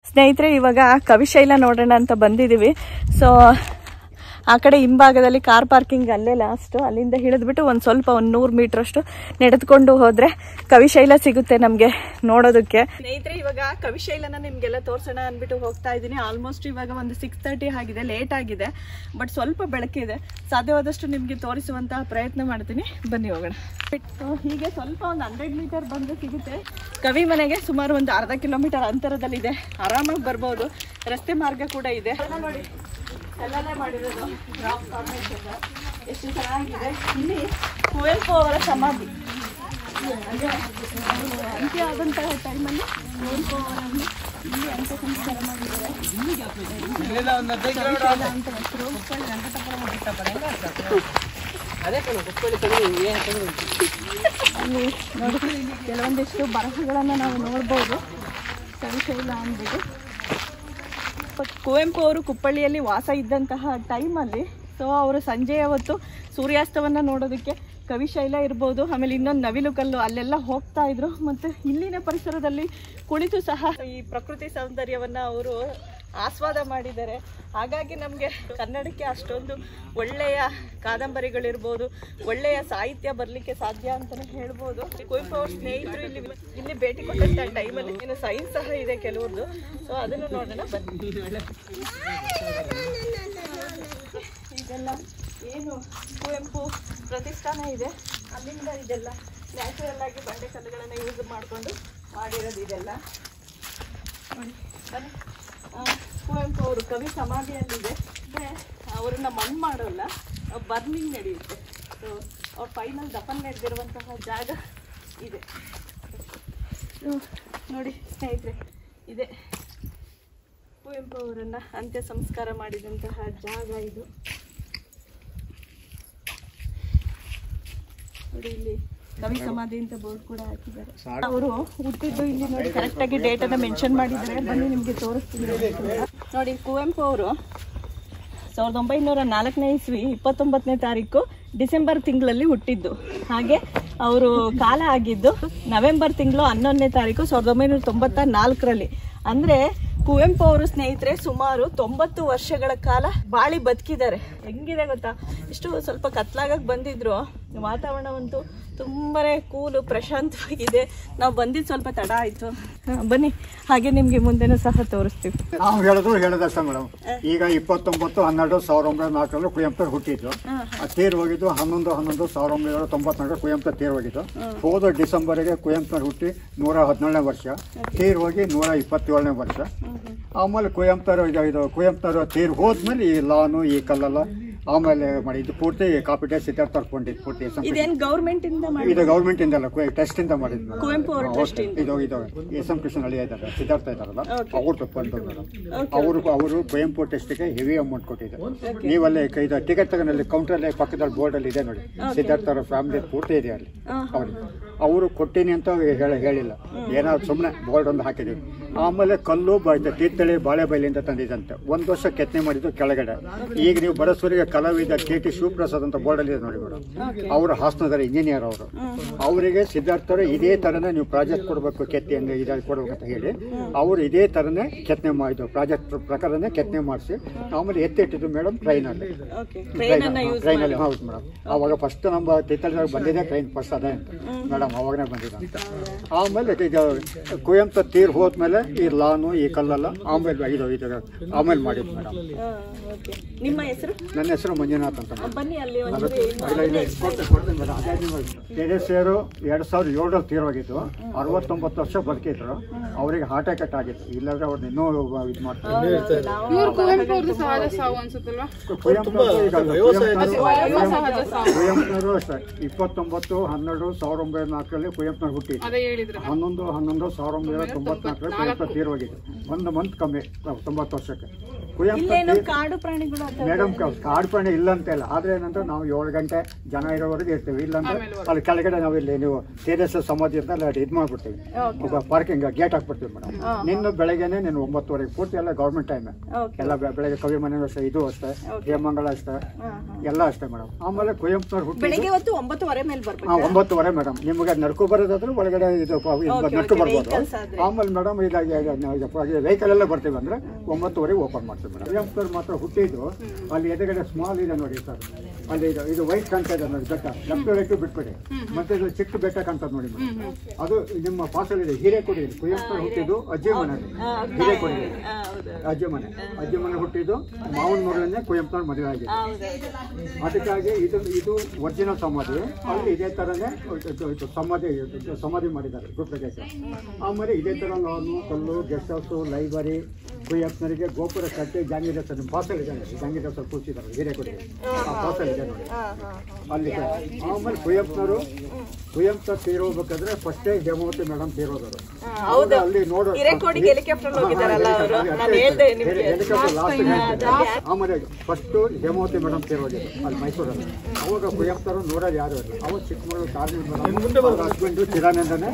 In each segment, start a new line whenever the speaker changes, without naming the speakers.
ಸ್ನೇಹಿತರೆ ಇವಾಗ ಕವಿಶೈಲ ನೋಡೋಣ ಅಂತ ಬಂದಿದ್ದೀವಿ ಸೊ ಆ ಕಡೆ ಹಿಂಭಾಗದಲ್ಲಿ ಕಾರ್ ಪಾರ್ಕಿಂಗ್ ಅಲ್ಲೇ ಲಾಸ್ಟ್ ಅಲ್ಲಿಂದ ಹಿಡಿದ್ಬಿಟ್ಟು ಒಂದು ಸ್ವಲ್ಪ ಒಂದು ನೂರು ಮೀಟರ್ ಅಷ್ಟು ನಡೆದುಕೊಂಡು ಹೋದ್ರೆ ಕವಿಶೈಲ ಸಿಗುತ್ತೆ ನಮಗೆ ನೋಡೋದಕ್ಕೆ ಸ್ನೇಹಿತರೆ ಇವಾಗ ಕವಿಶೈಲನ ನಿಮ್ಗೆಲ್ಲ ತೋರ್ಸೋಣ ಅಂದ್ಬಿಟ್ಟು ಹೋಗ್ತಾ ಇದ್ದೀನಿ ಆಲ್ಮೋಸ್ಟ್ ಇವಾಗ ಒಂದು ಸಿಕ್ಸ್ ತರ್ಟಿ ಆಗಿದೆ ಲೇಟ್ ಆಗಿದೆ ಬಟ್ ಸ್ವಲ್ಪ ಬೆಳಕಿದೆ ಸಾಧ್ಯವಾದಷ್ಟು ನಿಮಗೆ ತೋರಿಸುವಂತಹ ಪ್ರಯತ್ನ ಮಾಡ್ತೀನಿ ಬನ್ನಿ ಹೋಗೋಣ ಬಿಟ್ಟು ಹೀಗೆ ಸ್ವಲ್ಪ ಒಂದು ಹಂಡ್ರೆಡ್ ಮೀಟರ್ ಬಂದು ಸಿಗುತ್ತೆ ಕವಿ ಮನೆಗೆ ಸುಮಾರು ಒಂದು ಅರ್ಧ ಕಿಲೋಮೀಟರ್ ಅಂತರದಲ್ಲಿದೆ ಆರಾಮಾಗಿ ಬರ್ಬೋದು ರಸ್ತೆ ಮಾರ್ಗ ಕೂಡ ಇದೆ ಎಲ್ಲ ನೋಡಿ ಎಲ್ಲನೇ ಮಾಡಿರೋದು ರಾಕ್ ಫಾರ್ಮೇಶನ್ ಎಷ್ಟು ಚೆನ್ನಾಗಿದೆ ಇಲ್ಲಿ ಕುವೆಂಪು ಅವರ ಸಮಾಧಿ ಅಂದ್ರೆ ಅವ್ರು ಅಂತ್ಯ ಆದಂತಹ ಟೈಮಲ್ಲಿ ಕುವೆಂಪು ಅವರನ್ನು ಇಲ್ಲಿ ಅಂತ್ಯ ಸಂಸ್ಕಾರ ಮಾಡಿದ್ದಾರೆ ಕವಿಶಾಲ ಅಂತ ಹೆಸರು ಅಲ್ಲಿ ನೋಡಿ ಕೆಲವೊಂದಿಷ್ಟು ಬರಹಗಳನ್ನು ನಾವು ನೋಡ್ಬೋದು ಕವಿಶೈಲ ಅಂದ್ಬಿಟ್ಟು ಕುವೆಂಪು ಅವರು ಕುಪ್ಪಳ್ಳಿಯಲ್ಲಿ ವಾಸ ಇದ್ದಂತಹ ಟೈಮಲ್ಲಿ ಸೊ ಅವರು ಸಂಜೆಯ ಹೊತ್ತು ಸೂರ್ಯಾಸ್ತವನ್ನು ನೋಡೋದಕ್ಕೆ ಕವಿಶೈಲ ಇರ್ಬೋದು ಆಮೇಲೆ ಇನ್ನೊಂದು ನವಿಲು ಕಲ್ಲು ಅಲ್ಲೆಲ್ಲ ಹೋಗ್ತಾ ಇದ್ರು ಮತ್ತು ಇಲ್ಲಿನ ಪರಿಸರದಲ್ಲಿ ಕುಳಿತು ಸಹ ಈ ಪ್ರಕೃತಿ ಸೌಂದರ್ಯವನ್ನು ಅವರು ಆಸ್ವಾದ ಮಾಡಿದ್ದಾರೆ ಹಾಗಾಗಿ ನಮಗೆ ಕನ್ನಡಕ್ಕೆ ಅಷ್ಟೊಂದು ಒಳ್ಳೆಯ ಕಾದಂಬರಿಗಳಿರ್ಬೋದು ಒಳ್ಳೆಯ ಸಾಹಿತ್ಯ ಬರಲಿಕ್ಕೆ ಸಾಧ್ಯ ಅಂತಲೇ ಹೇಳ್ಬೋದು ಕುವೆಂಪು ಅವ್ರ ಸ್ನೇಹಿತರು ಇಲ್ಲಿ ಇಲ್ಲಿ ಭೇಟಿ ಕೊಟ್ಟಂಥ ಟೈಮಲ್ಲಿ ಇನ್ನು ಸೈನ್ಸ್ ಸಹ ಇದೆ ಕೆಲವ್ರದ್ದು ಸೊ ಅದನ್ನು ನೋಡೋಣ ಬನ್ನಿ ಇದೆಲ್ಲ ಏನು ಕುವೆಂಪು ಪ್ರತಿಷ್ಠಾನ ಇದೆ ಅಲ್ಲಿಂದ ಇದೆಲ್ಲ ನ್ಯಾಚುರಲ್ ಆಗಿ ಬಂಡೆ ಕಲ್ಲುಗಳನ್ನು ಯೂಸ್ ಮಾಡಿಕೊಂಡು ಮಾಡಿರೋದು ಇದೆಲ್ಲ ನೋಡಿ ಬನ್ನಿ ಆ, ಕುವೆಂಪು ಅವರು ಕವಿ ಸಮಾಧಿಯಲ್ಲಿದೆ ಅಂದರೆ ಅವರನ್ನ ಮಣ್ಣು ಮಾಡೋಲ್ಲ ಬರ್ನಿಂಗ್ ನಡೆಯುತ್ತೆ ಸೊ ಅವ್ರ ಫೈನಲ್ ದಫನ್ ನಡೆದಿರುವಂತಹ ಜಾಗ ಇದೆ ಇದು ನೋಡಿ ಸ್ನೇಹಿತರೆ ಇದೆ ಕುವೆಂಪು ಅವರನ್ನ ಅಂತ್ಯ ಸಂಸ್ಕಾರ ಮಾಡಿದಂತಹ ಜಾಗ ಇದು ನೋಡಿ ಇಲ್ಲಿ ಕವಿ ಸಮಾಧಿ ಅಂತ ಬೋರ್ಡ್ ಕೂಡ ಹಾಕಿದ್ದಾರೆ ಅವರು ಹುಟ್ಟಿದ್ದು ಇಲ್ಲಿ ನೋಡಿ ಕರೆಕ್ಟ್ ಆಗಿ ಡೇಟ್ ಅನ್ನ ಮೆನ್ಷನ್ ಮಾಡಿದ್ದಾರೆ ಬನ್ನಿ ನಿಮ್ಗೆ ತೋರಿಸ್ತೀನಿ ನೋಡಿ ಕುವೆಂಪು ಅವರು ಸಾವಿರದ ಒಂಬೈನೂರ ನಾಲ್ಕನೇ ಇಸ್ವಿ ಇಪ್ಪತ್ತೊಂಬತ್ತನೇ ತಾರೀಕು ಡಿಸೆಂಬರ್ ತಿಂಗಳಲ್ಲಿ ಹುಟ್ಟಿದ್ದು ಹಾಗೆ ಅವರು ಕಾಲ ಆಗಿದ್ದು ನವೆಂಬರ್ ತಿಂಗಳು ಹನ್ನೊಂದನೇ ತಾರೀಕು ಸಾವಿರದ ಒಂಬೈನೂರ ತೊಂಬತ್ತ ನಾಲ್ಕರಲ್ಲಿ ಅಂದ್ರೆ ಕುವೆಂಪು ಅವರು ಸ್ನೇಹಿತರೆ ಸುಮಾರು ತೊಂಬತ್ತು ವರ್ಷಗಳ ಕಾಲ ಬಾಳಿ ಬದುಕಿದ್ದಾರೆ ಹೆಂಗಿದೆ ಗೊತ್ತಾ ಇಷ್ಟು ಸ್ವಲ್ಪ ಕತ್ಲಾಗಕ್ಕೆ ಬಂದಿದ್ರು ವಾತಾವರಣವಂತೂ ತುಂಬಾನೇ ಕೂಲು ಪ್ರಶಾಂತವಾಗಿದೆ ನಾವು ಬಂದಿದ್ದು ಸ್ವಲ್ಪ ತಡ ಆಯ್ತು ಹಾ, ಬನ್ನಿ ಹಾಗೆ ನಿಮ್ಗೆ ಮುಂದೆನೂ ಸಹ ತೋರಿಸ್ತೀವಿ
ನಾವು ಹೇಳೋದು ಹೇಳದಷ್ಟೇ ಮೇಡಮ್ ಈಗ ಇಪ್ಪತ್ತೊಂಬತ್ತು ಹನ್ನೆರಡು ಸಾವಿರದ ಒಂಬೈನೂರ ನಾಲ್ಕರಲ್ಲಿ ಕುವೆಂಪು ಹುಟ್ಟಿದ್ದು ಆ ತೀರ್ ಹೋಗಿದ್ದು ಹನ್ನೊಂದು ಹನ್ನೊಂದು ಸಾವಿರದ ಒಂಬೈನೂರ ತೊಂಬತ್ನಾಲ್ಕು ಕುವೆಂಪು ತೀರ್ ಹೋಗಿದ್ದು ಹೋದ ಡಿಸೆಂಬರ್ಗೆ ಕುವೆಂಪು ಹುಟ್ಟಿ ನೂರ ಹದಿನೇಳನೇ ವರ್ಷ ತೀರ್ ಹೋಗಿ ನೂರ ಇಪ್ಪತ್ತೇಳನೇ ವರ್ಷ ಆಮೇಲೆ ಕುವೆಂಪುರು ಇದು ಇದು ಕುವೆಂಪುರು ತೀರ್ ಹೋದ್ಮೇಲೆ ಈ ಲಾನು ಈ ಕಲ್ಲೆಲ್ಲ ಆಮೇಲೆ ಮಾಡಿ ಇದು ಪೂರ್ತಿ ಕಾಪಿಟೇಟ್ ಸಿದ್ಧಾರ್ಥ ಕೊಂಡಿದ್ದು ಪೂರ್ತಿ ಎಸ್ ಎಂ
ಇದೇನ್ ಗೌರ್ಮೆಂಟ್ ಇಂದ ಮಾಡಿ
ಇದು ಗೌರ್ಮೆಂಟ್ ಇಂದಲ್ಲ ಟೆಸ್ಟ್ ಇಂದ ಮಾಡಿದ್ದು
ಕುವೆಂಪು ಅವ್ರ ಟ್ರಸ್ಟ್ ಇಂದ
ಇದು ಇದು ಎಸ್ ಎಂ ಕೃಷ್ಣ ಅಳಿಯ ಇದ್ದಾರೆ ಸಿದ್ಧಾರ್ಥ ಇದ್ದಾರಲ್ಲ
Okay.
ಅವ್ರು ಬಂದು ಮೇಡಮ್ ಅವರು ಅವರು ಕುವೆಂಪು ಟೆಸ್ಟ್ಗೆ ಹೆವಿ ಅಮೌಂಟ್ ಕೊಟ್ಟಿದ್ದಾರೆ ನೀವಲ್ಲೇ ಕ- ಇದು ಟಿಕೆಟ್ ತಗೊಂಡಲ್ಲಿ ಕೌಂಟರಲ್ಲಿ ಪಕ್ಕದಲ್ಲಿ ಬೋರ್ಡಲ್ಲಿ ಇದೆ ನೋಡಿ ಸಿದ್ಧಾರ್ಥ ಅವರ ಫ್ಯಾಮಿಲಿ ಪೂರ್ತಿ ಇದೆ ಅಲ್ಲಿ ಅವ್ರಿಗೆ ಅವರು ಕೊಟ್ಟಿನಿ ಅಂತ ಹೇಳ ಹೇಳಿಲ್ಲ ಏನಾದ್ರು ಸುಮ್ಮನೆ ಬೋರ್ಡ್ ಒಂದು ಹಾಕಿದ್ವಿ ಆಮೇಲೆ ಕಲ್ಲು ಬ- ಇದು ತೀರ್ಥಳಿ ಬಾಳೆಬೈಲಿಂದ ತಂದಿದ್ದಂತೆ ಒಂದು ವರ್ಷ ಕೆತ್ತನೆ ಮಾಡಿದ್ದು ಕೆಳಗಡೆ ಈಗ ನೀವು ಬಡಸೂರಿಗೆ ಕಲಾವಿದ ಕೆ ಟಿ ಶಿವಪ್ರಸಾದ್ ಅಂತ ಬೋರ್ಡಲ್ಲಿ ಇದೆ ನೋಡಿ ಮೇಡಮ್ ಅವರು ಹಾಸನದಲ್ಲಿ ಇಂಜಿನಿಯರ್ ಅವರು ಅವರಿಗೆ ಸಿದ್ಧಾರ್ಥರು ಇದೇ ಥರನೇ ನೀವು ಪ್ರಾಜೆಕ್ಟ್ ಕೊಡಬೇಕು ಕೆತ್ತಿ ಹಂಗೆ ಇದಾಗಿ ಕೊಡ್ಬೇಕು ಅಂತ ಹೇಳಿ ಅವರು ಇದೇ ಥರನೇ ಕೆತ್ತನೆ ಮಾಡಿದ್ರು ಪ್ರಾಜೆಕ್ಟ್ ಪ್ರಕಾರನೇ ಕೆತ್ತನೆ ಮಾಡಿಸಿ ಆಮೇಲೆ ಎತ್ತಿಟ್ಟಿದ್ದು ಮೇಡಮ್ ಟ್ರೈನಲ್ಲಿ
ಓಕೆ ಟ್ರೈನ್ ಅನ್ನ ಯೂಸ್
ಟ್ರೈನಲ್ಲಿ ಹೌದು ಮೇಡಮ್ ಅವಾಗ ಫಸ್ಟ್ ನಮ್ಮ ತೀರ್ಥಳ್ಳಿ ಬಂದಿದೆ ಟ್ರೈನ್ ಫಸ್ಟ್ ಅದೇ ಅಂತ ಮೇಡಮ್ ಅವಾಗನೇ ಬಂದಿದ್ದ ಆಮೇಲೆ ಇದು ಕುವೆಂಪು ತೀರ್ ಹೋದ್ಮೇಲೆ ಈ ಲಾನು ಈ ಕಲ್ಲೆಲ್ಲ ಆಮೇಲೆ ಇದು ಇದು ಆಮೇಲೆ ಮಾಡಿದ್ದು ಮೇಡಮ್
ಓಕೆ ನಿಮ್ಮ ಹೆಸರು
ನನ್ನ ಹೆಸರು ಮಂಜುನಾಥ್ ಅಂತ
ಆ, ಬನ್ನಿ ಅಲ್ಲಿ ಒಂದು
ಇಲ್ಲ, ಇಲ್ಲ, ಕೊಡ್ತೀನಿ, ಕೊಡ್ತೀನಿ ಮೇಡಮ್. ಅದೇ ನೀವು ತೆರೆಸಿಯರು ಎರಡ್ ಸಾವಿರದ ಏಳರಲ್ಲಿ ತೀರೋಗಿದ್ದು ಅರವತ್ತೊಂಬತ್ತು ವರ್ಷ ಬದುಕಿದ್ರು ಅವರಿಗೆ ಹಾರ್ಟ್ ಅಟ್ಯಾಕ್ ಆಗಿತ್ತು ಇಲ್ಲಾಂದ್ರೆ ಅವ್ರನ್ನ ಇನ್ನೂ ಇದು ಮಾಡ್ತಾರೆ
ಇವ್ರು ಕುವೆಂಪು ಅವ್ರದ್ದು ಸಹಜ ಸಾವು ಅನ್ಸುತ್ತಲ್ವಾ
ಕುವೆಂಪು ಈಗ ಕುವೆಂಪು- ಕುವೆಂಪುನವರು ಅಷ್ಟೇ ಇಪ್ಪತ್ತೊಂಬತ್ತು ಹನ್ನೆರಡು ಸಾವಿರದ ಒಂಬೈನೂರ ನಾಲ್ಕರಲ್ಲಿ ಕುವೆಂಪುನವ್ರು ಹುಟ್ಟಿದ್ರು
ಅದೇ ಹೇಳಿದ್ರ
ಹನ್ನೊಂದು ಹನ್ನೊಂದು ಸಾವಿರದ ಒಂಬೈನೂರ ತೊಂಬತ್ನಾಲ್ಕರಲ್ಲಿ ಕುವೆಂಪು ತೀರೋಗಿದ್ದು ಒಂದು ಮಂತ್ ಕಮ್ಮಿ ತೊಂಬತ್ತು ವರ್ಷಕ್ಕೆ
ಇಲ್ಲೇನು
ಕುವೆಂಪು
ಕಾಡು ಪ್ರಾಣಿಗಳು ಅಂತ
ಮೇಡಮ್ ಕಾಡು ಪ್ರಾಣಿ ಇಲ್ಲ ಅಂತ ಇಲ್ಲ ಆದ್ರೆ ಏನಂದ್ರೆ ನಾವು ಏಳು ಗಂಟೆ ಜನ ಇರೋವರೆಗೆ ಇರ್ತೀವಿ ಇಲ್ಲಾಂದ್ರೆ ಅಲ್ಲಿ ಕೆಳಗಡೆ ನಾವು ಇಲ್ಲಿ ನೀವು ಟೇರಸ್ ಸಮಾಧಿ ಅಂತ ಅಲ್ಲಿ ಇದು ಮಾಡ್ಬಿಡ್ತೀವಿ ಪಾರ್ಕಿಂಗ್ ಗೇಟ್ ಹಾಕ್ಬಿಡ್ತೀವಿ ಮೇಡಮ್ ನಿನ್ನ ಬೆಳಗ್ಗೆನೆ ನೀನು ಒಂಬತ್ತುವರೆಗೆ ಪೂರ್ತಿ ಎಲ್ಲ ಗೌರ್ಮೆಂಟ್ ಟೈಮ್
ಓಕೆ
ಎಲ್ಲ ಬೆ- ಬೆಳಗ್ಗೆ ಕವಿ ಮನೆ ಅಷ್ಟೇ ಇದು ಅಷ್ಟೇ ಹೇಮಂಗಳ ಅಷ್ಟೇ ಎಲ್ಲ ಅಷ್ಟೇ ಮೇಡಮ್ ಆಮೇಲೆ ಕುವೆಂಪುನವ್ರು ಹುಟ್ಟಿ
ಬೆಳಿಗ್ಗೆ ಹೊತ್ತು ಒಂಬತ್ತುವರೆ ಮೇಲೆ ಬರ್ಬೇಕು
ಹಾ ಒಂಬತ್ತುವರೆ ಮೇಡಮ್ ನಿಮಗೆ ನಡ್ಕೊ ಬರೋದಾದ್ರೆ ಒಳಗಡೆ ಇದು ಪ- ಇದು
Okay,
ನಡ್ಕೊ
okay,
ಬರ್ಬೋದು
vehicles ಆದ್ರೆ.
ಆಮೇಲೆ ಮೇಡಮ್ ಇದಾಗಿ ವೆಹಿಕಲ್ ಎಲ್ಲ ಬರ್ತೀವಿ ಅಂದ್ರೆ ಒಂಬತ್ತುವರೆಗೆ ಓಪನ್ ಮಾಡ್ತೀವಿ ಮೇಡಮ್ ಕುವೆಂಪುನವ್ರು ಮಾತ್ರ ಹುಟ್ಟಿದ್ದು ಅಲ್ಲಿ ಎದುರುಗಡೆ ಸ್ಮಾಲ್ ಇದೆ ನೋಡಿ ಸರ್ ಅಲ್ಲಿ ಇದು ಇದು ವೈಟ್ ಕಾಣ್ತಾ ಇದೆ ನೋಡಿ ಬೆಟ್ಟ ಲೆಫ್ಟ್ ರೈಟ್ ಬಿಟ್ಬಿಡಿ ಮತ್ತೆ ಇದು ಚಿಕ್ಕ ಬೆಟ್ಟ ಕಾಣ್ತದೆ ನೋಡಿ ಮೇಡಮ್ ಅದು ನಿಮ್ಮ ಪಾಸಲ್ ಇದೆ ಹಿರೇಕೊಡಿ ಇದೆ ಕುವೆಂಪುನವ್ರು ಹುಟ್ಟಿದ್ದು ಅಜ್ಜಿ ಮನೆಯಲ್ಲಿ ಹಿರೇಕೊಡಿ ಇದೆ. ಅಜ್ಜಿ ಮನೆ ಅಜ್ಜಿ ಮನೆ ಹುಟ್ಟಿದ್ದು ಮಾವನ ಮಗಳನ್ನೇ ಕುವೆಂಪುನವ್ರ ಮದುವೆ ಆಗಿದೆ ಅದಕ್ಕಾಗಿ ಇದು ಇದು ಒರಿಜಿನಲ್ ಸಮಾಧಿ ಅಲ್ಲಿ ಇದೇ ತರನೇ ಇದು- ಇದು ಸಮಾಧಿ ಇದು ಸಮಾಧಿ ಮಾಡಿದ್ದಾರೆ ಗುಪ್ತಗೇಶ ಆಮೇಲೆ ಇದೇ ತರ ಲಾನು ಕಲ್ಲು ಗೆಸ್ಟ್ ಹೌಸ್ ಲೈಬ್ರರಿ ಕುಯ್ಯಪ್ಪನರಿಗೆ ಗೋಪುರ ಕಟ್ಟಿ ಜಾಂಗೀರ ಪಾಸಲ್ ಇದೆ ನೋಡಿ ಜಾಂಗೀರ ಸರ್ ಕೂರ್ಸಿದ್ದಾರೆ ಹಿರೇಕೊಡಿ ಆ ಪಾಸಲ್ ಇದೆ ನೋಡಿ ಅಲ್ಲಿ ಇದೆ. ಆಮೇಲೆ ಕುಯ್ಯಪ್ಪನವರು ಕುವೆಂಪು ತೀರೋಗ್ಬೇಕಾದ್ರೆ ಫಸ್ಟೇ ಹೇಮಾವತಿ ಮೇಡಮ್ ತೀರೋದರು
ಹೌದು.
ಅಲ್ಲಿ ನೋಡೋ
ಹಿರೇಕೊಡಿಗೆ ಹೆಲಿಕಾಪ್ಟರ್ ಹೋಗಿದ್ದಾರಲ್ಲ ಅವರು ನಾನು ಹೇಳ್ದೆ ನಿಮ್ಗೆ
ಆಮೇಲೆ ಫಸ್ಟ್ ಹೇಮಾವತಿ ಮೇಡಮ್ ತೀರೋಗಿದ್ದು ಅಲ್ಲಿ ಮೈಸೂರಲ್ಲಿ ಅವಾಗ ಕುವೆಂಪುರು ನೋಡೋದು ಯಾರು ಇಲ್ಲ ಅವಾಗ ಚಿಕ್ಕಮಗಳೂರು ಕಾರಣ ಹಸ್ಬೆಂಡು ಚಿದಾನಂದನೇ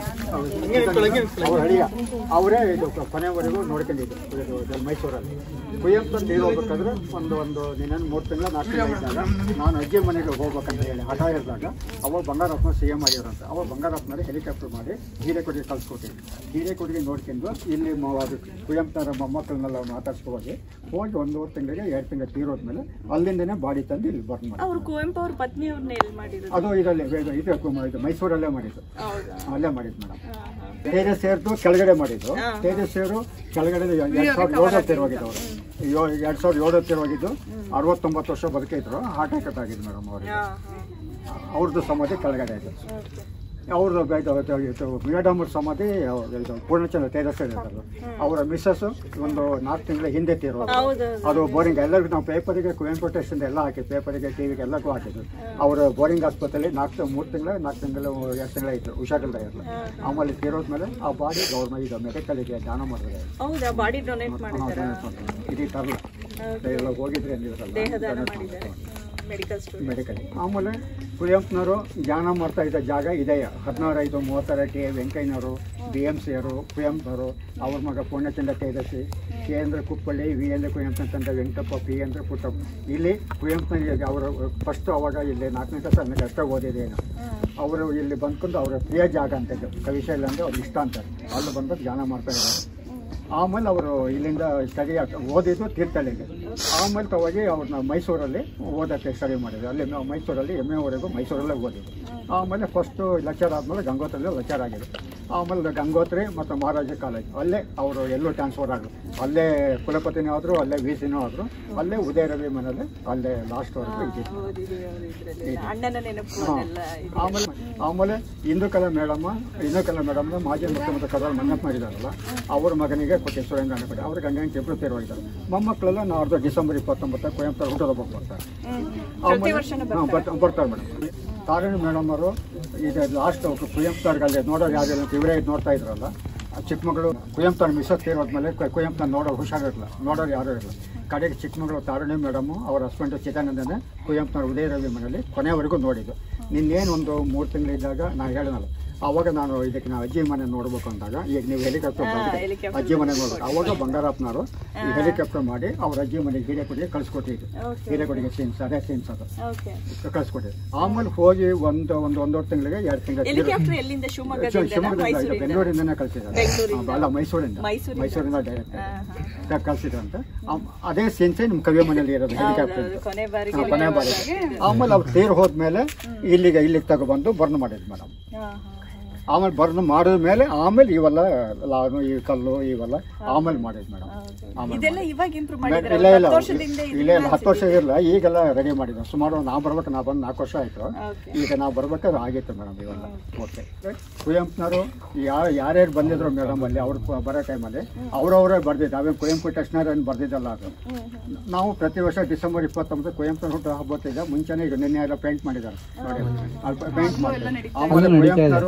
ಅವ್ರ ಅಳಿಯ ಅವರೇ ಇದು ಕೊನೆವರೆಗೂ ನೋಡ್ಕೊಂಡಿದ್ದು ಇದು- ಇದು ಮೈಸೂರಲ್ಲಿ ಕುವೆಂಪು ತೀರೋಗ್ಬೇಕಾದ್ರೆ ಒಂದು ಒಂದು ನಿನ್ನೆ ಮೂರು ತಿಂಗಳ ನಾಲ್ಕು ತಿಂಗಳ ಇದ್ದಾಗ ನಾನು ಅಜ್ಜಿ ಮನೆಗೆ ಹೋಗ್ಬೇಕಂತ ಹೇಳಿ ಹಠ ಇದ್ದಾಗ ಅವಾಗ ಬಂಗಾರಪ್ಪನ ಸಿ ಎಂ ಆಗಿರೋಂತ ಅವಾಗ ಬಂಗಾರಪ್ಪನವ್ರಿಗೆ ಹೆಲಿಕಾಪ್ಟರ್ ಮಾಡಿ ಹಿರೇಕೊಡಿಗೆ ಕಳ್ಸ್ಕೊಟ್ಟಿದ್ವಿ ಹಿರೇಕೊಡಿಗೆ ನೋಡ್ಕೊಂಡು ಇಲ್ಲಿ ಮ- ಅದು ಕುವೆಂಪುನವರ ಮೊಮ್ಮಕ್ಕಳನ್ನೆಲ್ಲ ಮಾತಾಡ್ಸ್ಕೊಂಡು ಹೋಗಿ ಒಂದೂವರೆ ತಿಂಗಳಿಗೆ ಎರಡು ತಿಂಗಳು ತೀರೋದ್ಮೇಲೆ ಅಲ್ಲಿಂದನೇ ಬಾಡಿ ತಂದು ಇಲ್ಲಿ ಬರ್ನ್ ಮಾಡಿ
ಅವ್ರು ಕುವೆಂಪು ಅವ್ರ ಪತ್ನಿಯವ್ರನ್ನ ಎಲ್ಲಿ ಮಾಡಿರೋದು
ಅದು ಇದರಲ್ಲಿ ಇದು ಇದು ಕು- ಇದು ಮೈಸೂರಲ್ಲೇ ಮಾಡಿದ್ದು
ಹೌದಾ
ಅಲ್ಲೇ ಮಾಡಿದ್ದು ಮೇಡಮ್ ತೇಜ ಸೇರ್ದು ಕೆಳಗಡೆ ಮಾಡಿದ್ದು ತೇಜ ಸೇರು ಕೆಳಗಡೆ ಎರಡ್ ಸಾವಿರದ ಏಳು ತಿರುವಾಗಿದ್ದು ಅವರು ಎರಡ್ ಸಾವಿರದ ಏಳು ತಿರುವಾಗಿದ್ದು ಅರವತ್ತೊಂಬತ್ತು ವರ್ಷ ಬದುಕಿದ್ರು ಹಾರ್ಟ್ ಅಟ್ಯಾಕ್ ಆಗಿದ್ದು ಮೇಡಮ್ ಅವ್ರಿಗೆ ಅವ್ರದ್ದು ಸಮಾಧಿ ಕೆಳಗಡೆ ಇದೆ ಅವ್ರದ್ದು ಬೆ- ಇದು- ಇದು- ಇದು ಮೇಡಮ್ ಸಮಾಧಿ ಅವ್ರು ಇದು ಪೂರ್ಣಚಂದ್ರ ತೇಜಸ್ವಿ ಇರ್ತಾರಲ್ಲ ಅವರ ಮಿಸ್ಸಸ್ ಒಂದು ನಾಲ್ಕು ತಿಂಗಳ ಹಿಂದೆ ತೀರೋದು
ಹೌದು
ಅದು ಬೋರಿಂಗ್ ಎಲ್ಲರಿಗೂ ನಾವು ಪೇಪರಿಗೆ ಕುವೆಂಪು ಟೆಸ್ಟ್ ಎಲ್ಲ ಹಾಕಿ ಪೇಪರಿಗೆ ಟಿವಿಗೆ ಎಲ್ಲಕ್ಕೂ ಹಾಕಿದ್ರು ಅವರು ಬೋರಿಂಗ್ ಆಸ್ಪತ್ರೆಯಲ್ಲಿ ನಾಲ್ಕು ಮೂರು ತಿಂಗಳ ನಾಲ್ಕು ತಿಂಗಳು ಎರಡು ತಿಂಗಳ ಇತ್ತು ಹುಷಾರಿಲ್ಲ ಇರಲ್ಲ ಆಮೇಲೆ ತೀರೋದ್ಮೇಲೆ ಆ ಬಾಡಿ ಗೌರ್ಮೆಂಟ್ ಇದು ಮೆಡಿಕಲ್ಗೆ ದಾನ ಮಾಡಿದ್ರೆ
ಹೌದಾ ಬಾಡಿ ಡೊನೇಟ್ ಮಾಡಿದಾರ
ಇದೀ ತರಲ್ಲ ಎಲ್ಲ ಹೋಗಿದ್ರೆ
ದೇಹದಾನ
ಅಂದಿರಲ್ಲ
ಮಾಡಿದ್ದಾರೆ ಮೆಡಿಕಲ್ ಸ್ಟೋರ್
ಮೆಡಿಕಲ್ ಆಮೇಲೆ ಕುವೆಂಪುನವರು ಧ್ಯಾನ ಮಾಡ್ತಾ ಇದ್ದ ಜಾಗ ಇದೆ ಹದಿನಾರು ಐದು ಮೂವತ್ತರ ಟಿ ವೆಂಕಯ್ಯನವರು ಬಿ ಎಮ್ ಸಿಯವರು ಕುವೆಂಪುನವರು ಅವ್ರ ಮಗ ಪೂರ್ಣಚಂದ್ರ ತೇಜಸ್ವಿ ಕೆ ಅಂದ್ರೆ ಕುಪ್ಪಳ್ಳಿ ವಿ ಅಂದ್ರೆ ಕುವೆಂಪು ತಂದ ವೆಂಕಟಪ್ಪ ಪಿ ಅಂದ್ರೆ ಪುಟ್ಟಪ್ಪ ಇಲ್ಲಿ ಕುವೆಂಪುನಿಗೆ ಅವರು ಫಸ್ಟ್ ಅವಾಗ ಇಲ್ಲಿ ನಾಲ್ಕನೇ ಕ್ಲಾಸ್ ಹನ್ನೊಂದು ಅಷ್ಟೇ ಓದಿದ್ದೇನು ಅವರು ಇಲ್ಲಿ ಬಂದ್ಕೊಂಡು ಅವರ ಪ್ರಿಯ ಜಾಗ ಅಂತ ಇದು ಕವಿಶೈಲ ಅಂದ್ರೆ ಅವ್ರು ಇಷ್ಟ ಅಂತಾರೆ ಅಲ್ಲಿ ಬಂದು ಧ್ಯಾನ ಮಾಡ್ತಾ ಇದ್ದಾರೆ ಆಮೇಲೆ ಅವರು ಇಲ್ಲಿಂದ ಸ್ಟಡಿ ಓದಿದ್ದು ತೀರ್ಥಹಳ್ಳಿಗೆ ಆಮೇಲೆ ತವಾಗಿ ಅವ್ರನ್ನ ಮೈಸೂರಲ್ಲಿ ಓದೋಕ್ಕೆ ಸ್ಟಡಿ ಮಾಡಿದ್ರು ಅಲ್ಲಿ ನಾವು ಮೈಸೂರಲ್ಲಿ ಎಮ್ ಎವರೆಗೂ ಮೈಸೂರಲ್ಲೇ ಓದಿದ್ದು ಆಮೇಲೆ ಫಸ್ಟು ಲೆಕ್ಚರ್ ಆದಮೇಲೆ ಗಂಗೋತ್ರಿಯಲ್ಲಿ ಲೆಕ್ಚರ್ ಆಗಿದೆ ಆಮೇಲೆ ಗಂಗೋತ್ರಿ ಮತ್ತು ಮಹಾರಾಜ ಕಾಲೇಜ್ ಅಲ್ಲೇ ಅವರು ಎಲ್ಲೂ ಟ್ರಾನ್ಸ್ಫರ್ ಆದರು ಅಲ್ಲೇ ಕುಲಪತಿನೂ ಆದರು ಅಲ್ಲೇ ವಿ ಸಿನೂ ಆದರು ಅಲ್ಲೇ ಉದಯ ರವಿ ಮನೇಲಿ ಅಲ್ಲೇ ಲಾಸ್ಟ್ವರೆಗೂ ಇದ್ದಿದ್ದು
ಓದಿದೀವಿ ಅವ್ರ ಇದ್ರಲ್ಲಿ ಅಣ್ಣನ ನೆನಪು
ಹಾ.
ಅದೆಲ್ಲ ಇದೆ.
ಆಮೇಲೆ ಆಮೇಲೆ ಇಂದುಕಲಾ ಮೇಡಮ್ ಇಂದುಕಲಾ ಮೇಡಮ್ ಮಾಜಿ ಮುಖ್ಯಮಂತ್ರಿ ಕದಾರ್ ಮನ್ನಪ್ಪ ಮಾಡಿದಾರಲ್ಲ ಅವ್ರ ಮಗನಿಗೆ ಕೊಟ್ಟೆ ಸುರೇಂದ್ರ ಕೊಟ್ಟೆ ಅವ್ರ ಗಂಡ ಹೆಂಡತಿ ಇಬ್ಬರು ತೀರೋಗಿದ್ದಾರೆ ಮೊಮ್ಮಕ್ಕಳೆಲ್ಲ ನಾಡ್ದು ಡಿಸೆಂಬರ್ ಇಪ್ಪತ್ತೊಂಬತ್ತು ಕುವೆಂಪು ಹುಟ್ಟುಹಬ್ಬಕ್ಕೆ ಬರ್ತಾರೆ
ಪ್ರತಿ ವರ್ಷನೂ
ಹಾ, ಬರ್ತ- ಬರ್ತಾರೆ ಮೇಡಮ್ ತಾರಿಣಿ ಮೇಡಮ್ ಅವರು ಇದು ಲಾಸ್ಟ್ ಕುವೆಂಪು ಅಲ್ಲಿ ನೋಡೋರು ಯಾರು ಇವರೇ ಇದ್ ನೋಡ್ತಾ ಇದ್ರಲ್ಲ ಆ ಚಿಕ್ಕಮಗಳು ಕುವೆಂಪು ಅವ್ರ ಮಿಸ್ಸಸ್ ತೀರೋದ್ಮೇಲೆ ಕುವೆಂಪು ನೋಡೋ ಹುಷಾರಿರಲ್ಲ ನೋಡೋರು ಯಾರೂ ಇರಲ್ಲ ಕಡೆಗೆ ಚಿಕ್ಕಮಗಳು ತಾರಿಣಿ ಮೇಡಮು ಅವ್ರ ಹಸ್ಬೆಂಡು ಚಿದಾನಂದನೇ ಕುವೆಂಪುನವ್ರ ಉದಯ ರವಿ ಮನೇಲಿ ಕೊನೆವರೆಗೂ ನೋಡಿದ್ದು ನಿನ್ನೇನು ಒಂದು ಮೂರು ತಿಂಗಳಿದ್ದಾಗ ನಾನು ಹೇಳಿದ್ನಲ್ಲ ಅವಾಗ ನಾನು ಇದಕ್ಕೆ ನಾವು ಅಜ್ಜಿ ಮನೆ ನೋಡ್ಬೇಕು ಅಂದಾಗ ಈಗ ನೀವು ಹೆಲಿಕಾಪ್ಟರ್
helicopter.
ಅಜ್ಜಿ ಮನೆ ನೋಡ್ಬೇಕು ಅವಾಗ ಬಂಗಾರಪ್ಪನವರು ಈ ಹೆಲಿಕಾಪ್ಟರ್ ಮಾಡಿ ಅವ್ರ ಅಜ್ಜಿ ಮನೆಗೆ ಹಿರೇಕೊಡಿಗೆ ಕಳಿಸ್ಕೊಟ್ಟಿದ್ದು
Okay.
ಹಿರೇಕೊಡಿಗೆ ಸೀನ್ಸ್ ಅದೇ ಸೀನ್ಸ್ ಅದು
ಓಕೆ
ಕಳಿಸ್ಕೊಟ್ಟಿದ್ದು ಆಮೇಲೆ ಹೋಗಿ ಒಂದು ಒಂದು ಒಂದೂವರೆ ತಿಂಗಳಿಗೆ ಎರಡು ತಿಂಗಳು
ಹೆಲಿಕಾಪ್ಟರ್ ಎಲ್ಲಿಂದ ಶಿವಮೊಗ್ಗದಿಂದ
ಶಿವಮೊಗ್ಗದಿಂದ
ಮೈಸೂರಿಂದ
ಬೆಂಗಳೂರಿಂದನೇ ಕಳಿಸಿದ್ದಾರೆ
ಬೆಂಗಳೂರಿಂದ.
ಅಲ್ಲ ಮೈಸೂರಿಂದ
ಮೈಸೂರಿಂದ.
ಮೈಸೂರಿಂದ ಡೈರೆಕ್ಟ್
ಹಾ, ಹಾ.
ಕಳಿಸಿದ್ರಂತೆ ಅದೇ ಸೀನ್ಸೇ ನಿಮ್ಮ ಕವಿ ಮನೇಲಿ ಇರೋದು ಹೆಲಿಕಾಪ್ಟರ್
ಹೌದು, ಕೊನೆ ಬಾರಿಗೆ
ಕೊನೆ ಬಾರಿ ಆಮೇಲೆ ಅವ್ರು ತೀರ್ ಹೋದ್ಮೇಲೆ ಇಲ್ಲಿಗೆ ಇಲ್ಲಿಗೆ ತಗೊಬಂದು ಬರ್ನ್ ಮಾಡಿದ್ದು ಮೇಡಮ್
ಹಾ, ಹಾ,
ಆಮೇಲೆ ಬರ್ನ್ ಮಾಡಿದ ಮೇಲೆ ಆಮೇಲೆ ಇವೆಲ್ಲ ಲಾನು ಈ ಕಲ್ಲು ಇವೆಲ್ಲ ಆಮೇಲೆ ಮಾಡಿದ್ದು ಮೇಡಮ್
ಹಾ. ಇದೆಲ್ಲ ಇವಾಗ ಇಂಪ್ರೂವ್
ಇಲ್ಲ
ಮಾಡಿದ್ರೆ
ಇಲ್ಲ
ಹತ್ತು ವರ್ಷದಿಂದ
ಇಲ್ಲ ಇಲ್ಲ ಹತ್ತು ವರ್ಷ ಇರಲ್ಲ ಈಗೆಲ್ಲ ರೆಡಿ ಮಾಡಿದ್ವಿ ಸುಮಾರು ನಾವು ಬರ್ಬೇಕು ನಾವು ಬಂದು ನಾಲ್ಕು ವರ್ಷ ಆಯಿತು
ಓಕೆ
ಈಗ ನಾವು ಬರ್ಬೇಕಾದ್ರೆ ಆಗಿತ್ತು ಮೇಡಮ್ ಇವೆಲ್ಲ ಓಕೆ ಕುವೆಂಪುನವರು ಯಾ ಯಾರ್ಯಾರು ಬಂದಿದ್ರು ಮೇಡಮ್ ಅಲ್ಲಿ ಅವ್ರು ಪ- ಬರೋ ಟೈಮಲ್ಲಿ ಅವ್ರವರೇ ಬರ್ದಿದ್ದು ನಾವೇನು ಕುವೆಂಪು ಟೆಸ್ಟ್ನರ್ ಏನು ಬರ್ದಿದ್ದಲ್ಲ ಅದು ನಾವು ಪ್ರತಿ ವರ್ಷ ಡಿಸೆಂಬರ್ ಇಪ್ಪತ್ತೊಂಬತ್ತು ಕುವೆಂಪು ಹುಟ್ಟು ಹಬ್ಬತ್ತಿದ್ದ ಮುಂಚೆನೇ ಈಗ ನಿನ್ನೆ ಎಲ್ಲ ಪೇಂಟ್ ಮಾಡಿದ್ದಾರೆ ನೋಡಿ ಅಲ್ಲಿ ಪೇಂಟ್ ಮಾಡಿದ್ದಾರೆ ಆಮೇಲೆ ಕುವೆಂಪುನವರು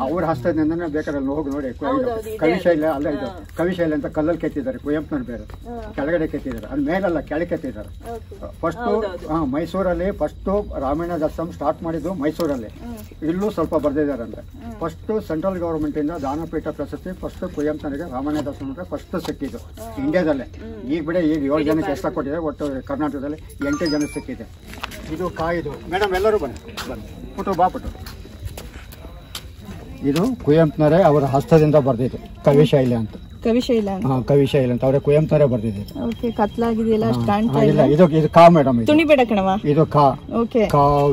ಅವ್ರ ಹಸ್ತದಿಂದನೇ ಬೇಕಾದ್ರೆ ಅಲ್ಲಿ ಹೋಗಿ ನೋಡಿ ಕು- ಇದು ಕವಿಶೈಲ ಅಲ್ಲ ಇದು ಕವಿಶೈಲ ಅಂತ ಕಲ್ಲಲ್ಲಿ ಕೆತ್ತಿದ್ದಾರೆ ಕುವೆಂಪುನವ್ರು ಬೇರೆ ಕೆಳಗಡೆ ಕೆತ್ತಿದ್ದಾರೆ ಅಲ್ಲಿ ಮೇಲಲ್ಲ ಕೆಳಗೆ ಕೆತ್ತಿದ್ದಾರೆ ಫಸ್ಟ್ ಮೈಸೂರಲ್ಲಿ ಫಸ್ಟ್ ರಾಮಾಯಣ ದರ್ಶನ ಸ್ಟಾರ್ಟ್ ಮಾಡಿದ್ದು ಮೈಸೂರಲ್ಲಿ ಇಲ್ಲೂ ಸ್ವಲ್ಪ ಬರ್ದಿದ್ದಾರೆ ಅಂದ್ರೆ ಫಸ್ಟ್ ಸೆಂಟ್ರಲ್ ಗವರ್ಮೆಂಟ್ ಇಂದ ದಾನಪೀಠ ಪ್ರಶಸ್ತಿ ಫಸ್ಟ್ ಕುವೆಂಪುನವರಿಗೆ ರಾಮಾಯಣ ದರ್ಶನ ಫಸ್ಟ್ ಸಿಕ್ಕಿದ್ದು ಇಂಡಿಯಾದಲ್ಲೇ ಈಗ ಬಿಡಿ ಈಗ ಏಳು ಜನಕ್ಕೆ ಎಷ್ಟ ಕೊಟ್ಟಿದೆ ಒಟ್ಟು ಕರ್ನಾಟಕದಲ್ಲಿ ಎಂಟು ಜನ ಸಿಕ್ಕಿದೆ ಇದು ಕಾಯಿದು ಮೇಡಮ್ ಎಲ್ಲರೂ ಬನ್ನಿ ಬನ್ನಿ ಪುಟ್ಟು ಬಾ ಪುಟ್ಟು ಇದು ಕುವೆಂಪುನವರೇ ಅವರ ಹಸ್ತದಿಂದ ಬರ್ದಿದ್ದು ಕವಿಶೈಲಿ ಅಂತ
ಕವಿಶೈಲ
ಹಾ ಕವಿಶೈಲಿ ಅಂತ ಅವರೇ ಕುವೆಂಪುನವರೇ ಬರ್ದಿದ್ದು
ಓಕೆ ಕತ್ಲಾಗಿದೆಯಲ್ಲ ಅಷ್ಟು ಕಾಣ್ತಾ
ಹಾ, ಇಲ್ಲ ಇದು ಇದು ಕಾ ಮೇಡಮ್ ಇದು
ತುಣಿ ಬೇಡ ಕಣವ
ಇದು ಕಾ
ಓಕೆ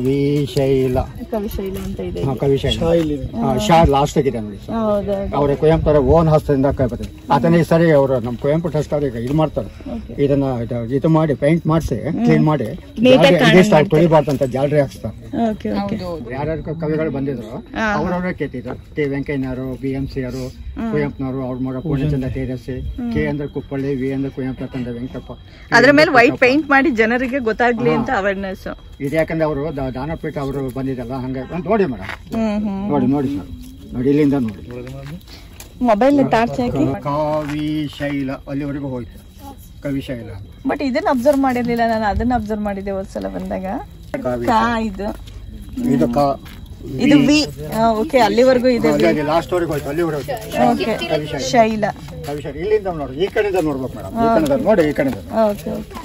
ಕವಿಶೈಲ
ಕವಿಶೈಲ ಅಂತ ಇದೆ
ಹಾ ಕವಿಶೈಲ ಹಾ, ಶಾ ಲಾಸ್ಟ್ ಇದೆ ನೋಡಿ
ಹೌದಾ
ಅವರ ಕುವೆಂಪುರ ಓನ್ ಹಸ್ತದಿಂದ ಕೈ ಬರ್ತಿದೆ ಆತನಿಗೆ ಸರಿ ಅವರು ನಮ್ಮ ಕುವೆಂಪು ಟ್ರಸ್ಟ್ ಅವ್ರಿಗೆ ಇದು ಮಾಡ್ತಾರೆ ಇದನ್ನ ಇದು- ಇದು ಮಾಡಿ ಪೇಂಟ್ ಮಾಡಿಸಿ ಕ್ಲೀನ್ ಮಾಡಿ ತೊಳಿಬಾರ್ದು ಅಂತ ಜಾಲರಿ ಹಾಕ್ಸ್ತಾರೆ
ಓಕೆ ಓಕೆ
ಯಾರ್ಯಾರು ಕವಿಗಳು ಬಂದಿದ್ರು ಅವರವರೇ ಕೇತಿದ್ರು ಟಿ ವೆಂಕಯ್ಯನವರು ಬಿ ಎಂ ಸಿ ಅವರು ಕುವೆಂಪುನವರು ಅವ್ರ ಮಗ ಪೂರ್ಣಚಂದ್ರ ತೇಜಸ್ವಿ ಕೆ ಅಂದ್ರೆ ಕುಪ್ಪಳ್ಳಿ ವಿ ಅಂದ್ರೆ ಕುವೆಂಪು ತಂದೆ ವೆಂಕಟಪ್ಪ
ಅದ್ರ ಮೇಲೆ ವೈಟ್ ಪೇಂಟ್ ಮಾಡಿ ಜನರಿಗೆ ಗೊತ್ತಾಗ್ಲಿ ಅಂತ ಅವೇರ್ನೆಸ್
ಇದು ಯಾಕಂದ್ರೆ ಅವರು ದಾನಪೀಠ ಅವರು ಬಂದಿದ್ದಲ್ಲ ಹಂಗೆ ಅಂತ ನೋಡಿ ಮೇಡಮ್
ಹ್ಮ್ ಹ್ಮ್
ನೋಡಿ ನೋಡಿ ಸರ್ ನೋಡಿ ಇಲ್ಲಿಂದ ನೋಡಿ
ಮೊಬೈಲ್ ಟಾರ್ಚ್ ಹಾಕಿ
ಕವಿಶೈಲ ಅಲ್ಲಿವರೆಗೂ ಹೋಯ್ತು ಕವಿಶೈಲ
ಬಟ್ ಇದನ್ನ ಅಬ್ಸರ್ವ್ ಮಾಡಿರ್ಲಿಲ್ಲ ನಾನು ಅದನ್ನ ಅಬ್ಸರ್ವ್ ಮಾಡಿದ್ದೆ ಒಂದ್ಸಲ ಬಂದಾಗ
ಕಾವಿ
ಕಾ ಇದು
ಇದು ಕಾ
ಇದು ವಿ ಓಕೆ ಅಲ್ಲಿವರೆಗೂ ಇದೆ
ಲಾಸ್ಟ್ ವರೆಗೂ ಹೋಯ್ತು ಅಲ್ಲಿವರೆಗೂ ಹೋಯ್ತು
ಓಕೆ ಶೈಲ
ಕವಿಶೈಲ ಇಲ್ಲಿಂದ ನೋಡಿ ಈ ಕಡೆಯಿಂದ ನೋಡ್ಬೇಕು ಮೇಡಮ್ ಈ ಕಡೆಯಿಂದ ನೋಡಿ ಈ ಕಡೆಯಿಂದ
ಓಕೆ ಓಕೆ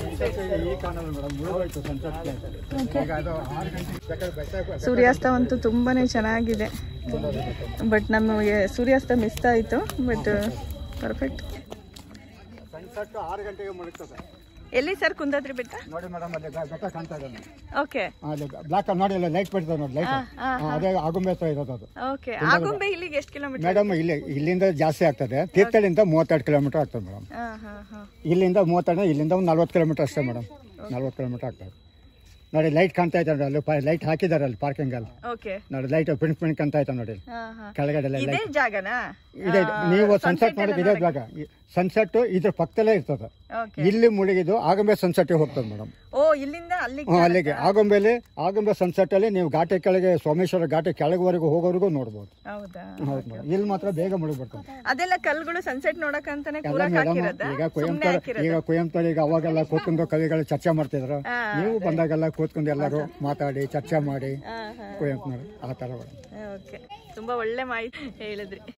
ಈ ಕಾಣಲ್ಲ ಮೇಡಮ್ ಮುಳುಗೋಯ್ತು sunset place. ಈಗ ಅದು ಆರು ಗಂಟೆಗೆ ಬೇಕಾದ್ರೆ ಬೆಟ್ಟ
ಸೂರ್ಯಾಸ್ತವಂತೂ ತುಂಬಾನೇ ಚೆನ್ನಾಗಿದೆ ಬಟ್ ನಮಗೆ ಸೂರ್ಯಾಸ್ತ ಮಿಸ್ ಆಯಿತು ಬಟ್ ಪರ್ಫೆಕ್ಟ್
ಸನ್ಸೆಟ್ ಆರು ಗಂಟೆಗೆ ಮುಳುಗ್ತದೆ
ಎಲ್ಲಿ ಸರ್ ಕುಂದಾದ್ರಿ ಬೆಟ್ಟ
ನೋಡಿ ಮೇಡಮ್ ಅಲ್ಲಿ ಗ- ಬೆಟ್ಟ ಕಾಣ್ತಾ ಇದೆ ನೋಡಿ.
ಓಕೆ
ಅಲ್ಲಿ ಬ್ಲಾಕ್ ನೋಡಿ ಅಲ್ಲಿ ಲೈಟ್ ಬಿಡ್ತದೆ ನೋಡಿ ಲೈಟ್ ಅದೇ ಆಗುಂಬೆ ಹತ್ರ ಇರೋದು ಅದು
ಓಕೆ ಆಗುಂಬೆ ಇಲ್ಲಿಗೆ ಎಷ್ಟು ಕಿಲೋಮೀಟರ್
ಮೇಡಮ್ ಇಲ್ಲಿ ಇಲ್ಲಿಂದ ಜಾಸ್ತಿ ಆಗ್ತದೆ ತೀರ್ಥಹಳ್ಳಿಯಿಂದ ಮೂವತ್ತೆರಡು ಕಿಲೋಮೀಟರ್ ಆಗ್ತದೆ ಮೇಡಮ್
ಹಾ ಹಾ ಹಾ
ಇಲ್ಲಿಂದ ಮೂವತ್ತೆರಡು ಇಲ್ಲಿಂದ ಒಂದು ನಲ್ವತ್ತು ಕಿಲೋಮೀಟರ್ ಅಷ್ಟೇ ಮೇಡಮ್ ನಲ್ವತ್ತು ಕಿಲೋಮೀಟರ್ ಆಗ್ತದೆ ನೋಡಿ ಲೈಟ್ ಕಾಣ್ತಾ ಇದೆ ನೋಡಿ ಅಲ್ಲಿ ಲೈಟ್ ಹಾಕಿದ್ದಾರೆ ಅಲ್ಲಿ ಪಾರ್ಕಿಂಗ್ ಅಲ್ಲಿ
ಓಕೆ
ನೋಡಿ ಲೈಟ್ ಪಿಣ್ ಪಿಣ್ ಕಾಣ್ತಾ ಇದೆ ನೋಡಿ
ಹಾ ಹಾ
ಕೆಳಗಡೆ ಲೈಟ್
ಇದೇ ಜಾಗನಾ
ಇದೆ ನೀವು ಸನ್ಸೆಟ್ ನೋಡಿದ್ರೆ ಇದೇ ಜಾಗ ಸನ್ಸೆಟ್ ಇದ್ರ ಪಕ್ಕದಲ್ಲೇ ಇರ್ತದೆ
ಓಕೆ
ಇಲ್ಲಿ ಮುಳುಗಿದ್ದು ಆಗುಂಬೆ ಸನ್ಸೆಟ್ ಹೋಗ್ತದೆ ಮೇಡಮ್
ಓ ಇಲ್ಲಿಂದ ಅಲ್ಲಿಗೆ
ಹ್ಮ್, ಅಲ್ಲಿಗೆ ಆಗುಂಬೆಲಿ ಆಗುಂಬೆ ಸನ್ಸೆಟ್ ಅಲ್ಲಿ ನೀವು ಘಾಟಿ ಕೆಳಗೆ ಸೋಮೇಶ್ವರ ಘಾಟಿ ಕೆಳಗವರೆಗೂ ಹೋಗೋವರೆಗೂ ನೋಡ್ಬೋದು
ಹೌದಾ
ಹೌದು ಮೇಡಮ್ ಇಲ್ಲಿ ಮಾತ್ರ ಬೇಗ ಮುಳುಗಿ ಬರ್ತದೆ
ಅದೆಲ್ಲ ಕಲ್ಗಳು ಸನ್ಸೆಟ್ ನೋಡಕಂತಾನೆ
ಎಲ್ಲ
ಕೂರಕ್
ಮೇಡಮ್
ಹಾಕಿರೋದಾ
ಈಗ
ಸುಮ್ನೆ
ಕುವೆಂಪು
ಹಾಕಿರೋದಾ
ಈಗ ಕುವೆಂಪು ಈಗ ಅವಾಗೆಲ್ಲ ಕೂತ್ಕೊಂಡು ಕವಿಗಳು ಚರ್ಚೆ ಮಾಡ್ತಿದ್ರು
ಹಾ.
ನೀವು ಬಂದಾಗೆಲ್ಲ ಕೂತ್ಕೊಂಡು ಎಲ್ಲರೂ ಮಾತಾಡಿ ಚರ್ಚೆ ಮಾಡಿ
ಹಾ ಹಾ
ಕುವೆಂಪುನವರು ಆ ಥರ ಮೇಡಮ್
ಓಕೆ ತುಂಬಾ ಒಳ್ಳೆ ಮಾಹಿತಿ ಹೇಳಿದ್ರಿ